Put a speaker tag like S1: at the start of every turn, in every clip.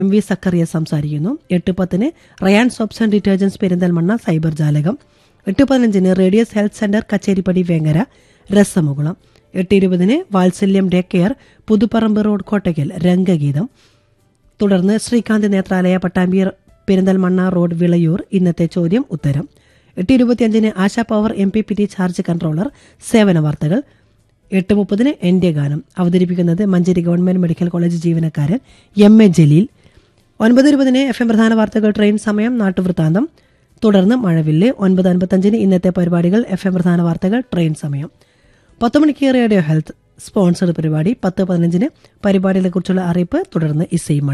S1: M V Zacharia സംസാരിക്കുന്നു എട്ട് പത്തിന് Rayan soaps and detergents Perinthalmanna cyber Jalakam എട്ട് പതിനഞ്ചിന് Radius health centre Kacheripadi Vengara രസമുകുളം എട്ട് ഇരുപതിന് Vatsalyam day care Puthuparambu road Kottakkal രംഗഗീതം തുടർന്ന് ശ്രീകാന്ത് നേത്രാലയ പട്ടാമ്പി പെരിന്തൽമണ്ണ റോഡ് വിളയൂർ ഇന്നത്തെ ചോദ്യം ഉത്തരം എട്ട് ഇരുപത്തിയഞ്ചിന് Asha power M P P T charge controller സേവന വാർത്തകൾ എട്ട് മുപ്പതിന് എന്റെ ഗാനം അവതരിപ്പിക്കുന്നത് മഞ്ചേരി ഗവൺമെന്റ് മെഡിക്കൽ കോളേജ് ജീവനക്കാരൻ എം എ ജലീൽ ഒൻപത് ഇരുപതിന് എഫ് എം പ്രധാന വാർത്തകൾ ട്രെയിൻ സമയം നാട്ടുവൃത്താന്തം തുടർന്ന് മഴവില്ല് ഒൻപത് അൻപത്തഞ്ചിന് ഇന്നത്തെ പരിപാടികൾ എഫ് എം പ്രധാന വാർത്തകൾ ട്രെയിൻ സമയം പത്ത് മണിക്ക് റേഡിയോ ഹെൽത്ത് സ്പോൺസർഡ് പരിപാടി പത്ത് പതിനഞ്ചിന് പരിപാടികളെക്കുറിച്ചുള്ള അറിയിപ്പ് തുടർന്ന് ഇസൈ മഴ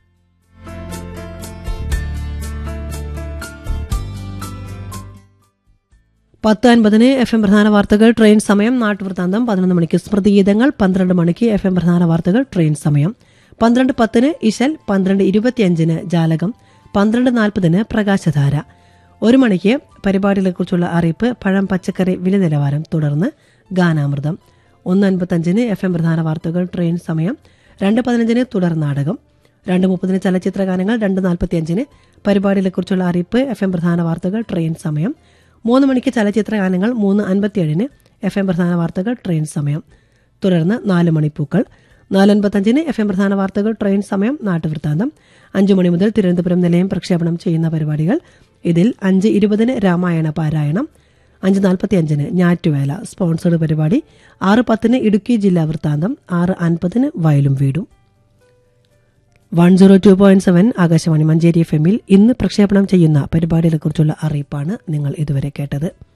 S1: പത്ത് അൻപതിന് എഫ് എം പ്രധാന വാർത്തകൾ ട്രെയിൻ സമയം നാട്ടുവൃത്താന്തം പതിനൊന്ന് മണിക്ക് സ്മൃതിഗീതങ്ങൾ പന്ത്രണ്ട് മണിക്ക് എഫ് എം പ്രധാന വാർത്തകൾ ട്രെയിൻ സമയം പന്ത്രണ്ട് പത്തിന് ഇശൽ പന്ത്രണ്ട് ഇരുപത്തിയഞ്ചിന് ജാലകം പന്ത്രണ്ട് നാൽപ്പതിന് പ്രകാശധാര ഒരു മണിക്ക് പരിപാടികളെക്കുറിച്ചുള്ള അറിയിപ്പ് പഴം പച്ചക്കറി വില നിലവാരം തുടർന്ന് ഗാനാമൃതം ഒന്ന് അൻപത്തഞ്ചിന് എഫ് എം പ്രധാന വാർത്തകൾ ട്രെയിൻ സമയം രണ്ട് പതിനഞ്ചിന് തുടർ നാടകം രണ്ട് മുപ്പതിന് ചലച്ചിത്ര ഗാനങ്ങൾ രണ്ട് നാൽപ്പത്തിയഞ്ചിന് പരിപാടികളെക്കുറിച്ചുള്ള അറിയിപ്പ് എഫ് എം പ്രധാന വാർത്തകൾ ട്രെയിൻ സമയം മൂന്ന് മണിക്ക് ചലച്ചിത്ര ഗാനങ്ങൾ മൂന്ന് അൻപത്തിയേഴിന് എഫ് എം പ്രധാന വാർത്തകൾ ട്രെയിൻ സമയം തുടർന്ന് നാല് മണിപ്പൂക്കൾ നാലൻപത്തഞ്ചിന് എഫ് എം പ്രധാന വാർത്തകൾ ട്രെയിൻ സമയം നാട്ടുവൃത്താന്തം അഞ്ചു മണി മുതൽ തിരുവനന്തപുരം നിലയം പ്രക്ഷേപണം ചെയ്യുന്ന പരിപാടികൾ ഇതിൽ അഞ്ച് ഇരുപതിന് രാമായണ പാരായണം അഞ്ച് നാൽപ്പത്തിയഞ്ചിന് ഞാറ്റുവേല സ്പോൺസേഡ് പരിപാടി ആറ് പത്തിന് ഇടുക്കി ജില്ലാ വൃത്താന്തം ആറ് അൻപതിന് വയലും വീടും one zero two point seven Akashvani Manjeri F എമ്മിൽ ഇന്ന് പ്രക്ഷേപണം ചെയ്യുന്ന പരിപാടികളെക്കുറിച്ചുള്ള അറിയിപ്പാണ് നിങ്ങൾ ഇതുവരെ കേട്ടത്